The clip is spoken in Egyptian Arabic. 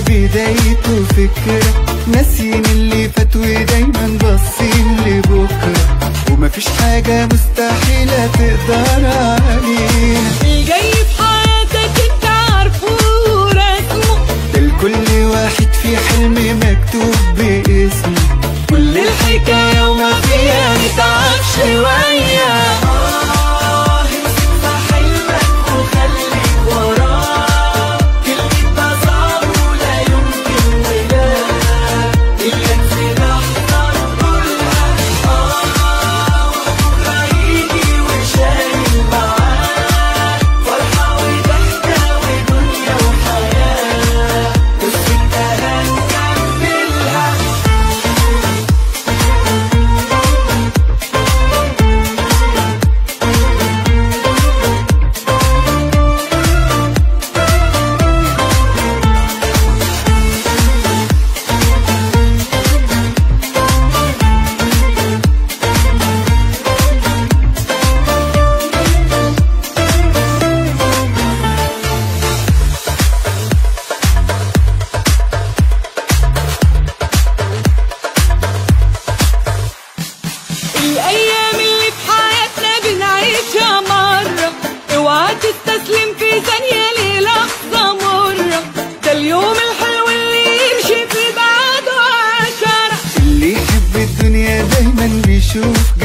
بدايته فكرة ناسيين اللي فات ودايما باصين لبكرة ومفيش حاجة مستحيلة تقدر عليها الجاي في حياتك انت عارفه ورسمه ده لكل واحد في حلم مكتوب باسمه كل الحكاية وما فيها نتعب شوية آه امسك في حلمك وخليك وراه كلمة ده صعب ولا يمكن ولا إياك في لحظة نقولها آه وبكرة يجي وشايل معاه فرحة وضحكة ودنيا وحياة والسكة هنكملها الايام اللي في حياتنا بنعيشها مرة اوعى تستسلم في ثانية للحظة مرة ده اليوم الحلو اللي يمشي في بعده عشرة اللي يحب الدنيا دايما بيشوف